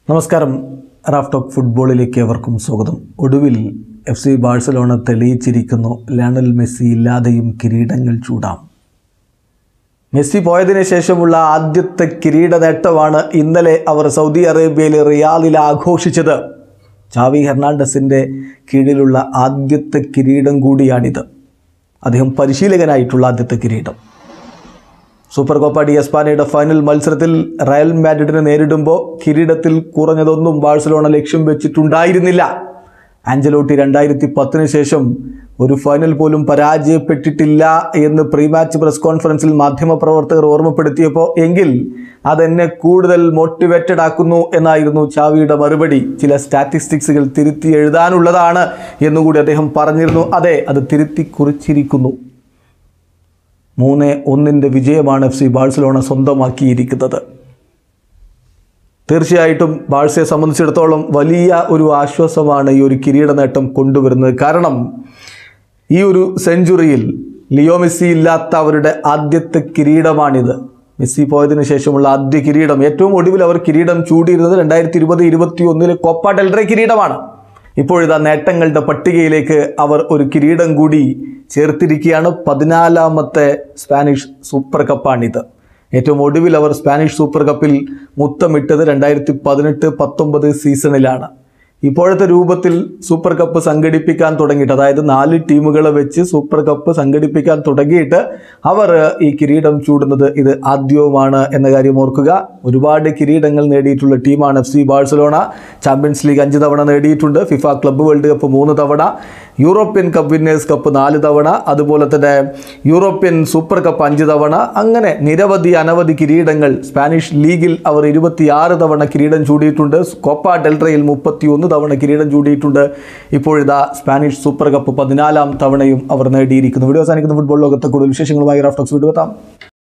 നമസ്കാരം Raf talk ഫുട്ബോളിലേക്ക് ഏവർക്കും സ്വാഗതം ഒടുവിൽ എഫ് സി ബാഴ്സലോണ തെളിയിച്ചിരിക്കുന്നു ലയണൽ മെസ്സി ഇല്ലാതെയും കിരീടങ്ങൾ ചൂടാം മെസ്സി പോയതിനു ശേഷമുള്ള ആദ്യത്തെ കിരീട നേട്ടമാണ് ഇന്നലെ അവർ സൗദി അറേബ്യയിലെ റിയാദിൽ ആഘോഷിച്ചത് ചാവി ഹെർണാണ്ടസിൻ്റെ കീഴിലുള്ള ആദ്യത്തെ കിരീടം കൂടിയാണിത് അദ്ദേഹം പരിശീലകനായിട്ടുള്ള ആദ്യത്തെ കിരീടം സൂപ്പർ കോപ്പ ഡി എസ്പാനയുടെ ഫൈനൽ മത്സരത്തിൽ റയൽ മാഡ്രിഡിനെ നേരിടുമ്പോൾ കിരീടത്തിൽ കുറഞ്ഞതൊന്നും ബാഴ്സലോണ ലക്ഷ്യം വെച്ചിട്ടുണ്ടായിരുന്നില്ല ആഞ്ചലോട്ടി രണ്ടായിരത്തി പത്തിന് ശേഷം ഒരു ഫൈനൽ പോലും പരാജയപ്പെട്ടിട്ടില്ല എന്ന് പ്രീ മാച്ച് പ്രസ് കോൺഫറൻസിൽ മാധ്യമപ്രവർത്തകർ ഓർമ്മപ്പെടുത്തിയപ്പോൾ എങ്കിൽ അതെന്നെ കൂടുതൽ മോട്ടിവേറ്റഡ് ആക്കുന്നു എന്നായിരുന്നു ചാവിയുടെ മറുപടി ചില സ്റ്റാറ്റിസ്റ്റിക്സുകൾ തിരുത്തി എഴുതാനുള്ളതാണ് എന്നുകൂടി അദ്ദേഹം പറഞ്ഞിരുന്നു അതെ അത് തിരുത്തി കുറിച്ചിരിക്കുന്നു മൂന്ന് ഒന്നിൻ്റെ വിജയമാണ് എഫ് സി ബാഴ്സലോണ സ്വന്തമാക്കിയിരിക്കുന്നത് തീർച്ചയായിട്ടും ബാഴ്സയെ സംബന്ധിച്ചിടത്തോളം വലിയ ഒരു ആശ്വാസമാണ് ഈ ഒരു കിരീട നേട്ടം കൊണ്ടുവരുന്നത് കാരണം ഈ ഒരു സെഞ്ചുറിയിൽ ലിയോ മെസ്സി ഇല്ലാത്ത അവരുടെ ആദ്യത്തെ കിരീടമാണിത് മെസ്സി പോയതിനു ശേഷമുള്ള ആദ്യ കിരീടം ഏറ്റവും ഒടുവിൽ അവർ കിരീടം ചൂടിയിരുന്നത് രണ്ടായിരത്തി ഇരുപത് ഇരുപത്തി ഒന്നിലെ കോപ്പ ഡെൽറേ കിരീടമാണ് ഇപ്പോഴിതാ നേട്ടങ്ങളുടെ പട്ടികയിലേക്ക് അവർ ഒരു കിരീടം കൂടി ചേർത്തിരിക്കുകയാണ് പതിനാലാമത്തെ സ്പാനിഷ് സൂപ്പർ കപ്പാണിത് ഏറ്റവും ഒടുവിൽ അവർ സ്പാനിഷ് സൂപ്പർ കപ്പിൽ മുത്തമിട്ടത് രണ്ടായിരത്തി പതിനെട്ട് പത്തൊമ്പത് സീസണിലാണ് ഇപ്പോഴത്തെ രൂപത്തിൽ സൂപ്പർ കപ്പ് സംഘടിപ്പിക്കാൻ തുടങ്ങിയിട്ട് അതായത് നാല് ടീമുകളെ വെച്ച് സൂപ്പർ കപ്പ് സംഘടിപ്പിക്കാൻ തുടങ്ങിയിട്ട് അവർ ഈ കിരീടം ചൂടുന്നത് ഇത് ആദ്യവുമാണ് എന്ന കാര്യം ഓർക്കുക ഒരുപാട് കിരീടങ്ങൾ നേടിയിട്ടുള്ള ടീമാണ് F C Barcelona Champions League അഞ്ച് തവണ നേടിയിട്ടുണ്ട് ഫിഫ ക്ലബ്ബ് വേൾഡ് കപ്പ് മൂന്ന് തവണ യൂറോപ്യൻ കപ്പ് വിന്നേഴ്സ് കപ്പ് നാല് തവണ അതുപോലെ തന്നെ യൂറോപ്യൻ സൂപ്പർ കപ്പ് അഞ്ച് തവണ അങ്ങനെ നിരവധി അനവധി കിരീടങ്ങൾ സ്പാനിഷ് ലീഗിൽ അവർ ഇരുപത്തിയാറ് തവണ കിരീടം ചൂടിയിട്ടുണ്ട് കോപ്പ ഡെൽറയിൽ മുപ്പത്തിയൊന്ന് തവണ കിരീടം ചൂടിയിട്ടുണ്ട് ഇപ്പോഴിതാ സ്പാനിഷ് സൂപ്പർ കപ്പ് പതിനാലാം തവണയും അവർ നേടിയിരിക്കുന്നു വീഡിയോ അവസാനിക്കുന്ന ഫുട്ബോൾ ലോകത്തെ കൂടുതൽ വിശേഷങ്ങളുമായി റാഫ്റ്റോക്സ് വീഡിയോ എത്താം